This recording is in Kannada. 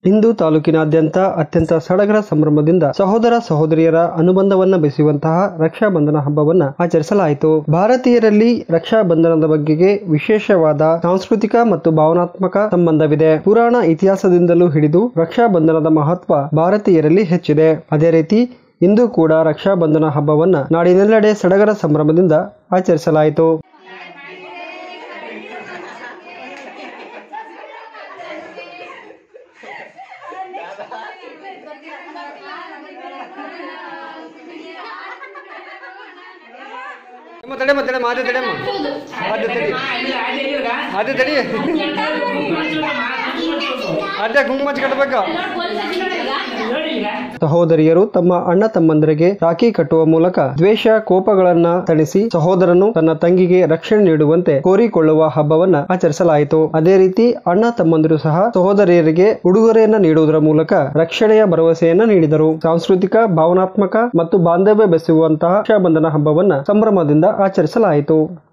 ಇಂದು ತಾಲೂಕಿನಾದ್ಯಂತ ಅತ್ಯಂತ ಸಡಗರ ಸಂಭ್ರಮದಿಂದ ಸಹೋದರ ಸಹೋದರಿಯರ ಅನುಬಂಧವನ್ನ ಬೆಸೆಯುವಂತಹ ರಕ್ಷಾ ಬಂಧನ ಹಬ್ಬವನ್ನ ಆಚರಿಸಲಾಯಿತು ಭಾರತೀಯರಲ್ಲಿ ರಕ್ಷಾ ಬಂಧನದ ಬಗೆಗೆ ವಿಶೇಷವಾದ ಸಾಂಸ್ಕೃತಿಕ ಮತ್ತು ಭಾವನಾತ್ಮಕ ಸಂಬಂಧವಿದೆ ಪುರಾಣ ಇತಿಹಾಸದಿಂದಲೂ ಹಿಡಿದು ರಕ್ಷಾ ಬಂಧನದ ಮಹತ್ವ ಭಾರತೀಯರಲ್ಲಿ ಹೆಚ್ಚಿದೆ ಅದೇ ರೀತಿ ಇಂದು ಕೂಡ ರಕ್ಷಾ ಬಂಧನ ಹಬ್ಬವನ್ನ ನಾಡಿನೆಲ್ಲೆಡೆ ಸಡಗರ ಸಂಭ್ರಮದಿಂದ ಆಚರಿಸಲಾಯಿತು ತಡೆಮ ತಡೆಮ ಆದ ತಡೆಮ ಆದ ತಡಿ ಆದ ತಡಿ ಅದೇ ಕುಂಕುಮ ಕಟ್ಟಬೇಕ ಸಹೋದರಿಯರು ತಮ್ಮ ಅಣ್ಣ ತಮ್ಮಂದರಿಗೆ ರಾಖಿ ಕಟ್ಟುವ ಮೂಲಕ ದ್ವೇಷ ಕೋಪಗಳನ್ನ ತಣಿಸಿ ಸಹೋದರನು ತನ್ನ ತಂಗಿಗೆ ರಕ್ಷಣೆ ನೀಡುವಂತೆ ಕೋರಿಕೊಳ್ಳುವ ಹಬ್ಬವನ್ನ ಆಚರಿಸಲಾಯಿತು ಅದೇ ರೀತಿ ಅಣ್ಣ ತಮ್ಮಂದಿರು ಸಹ ಸಹೋದರಿಯರಿಗೆ ಉಡುಗೊರೆಯನ್ನ ನೀಡುವುದರ ಮೂಲಕ ರಕ್ಷಣೆಯ ಭರವಸೆಯನ್ನ ನೀಡಿದರು ಸಾಂಸ್ಕೃತಿಕ ಭಾವನಾತ್ಮಕ ಮತ್ತು ಬಾಂಧವ್ಯ ಬೆಸೆಯುವಂತಹ ರಕ್ಷಾಬಂಧನ ಹಬ್ಬವನ್ನ ಸಂಭ್ರಮದಿಂದ ಆಚರಿಸಲಾಯಿತು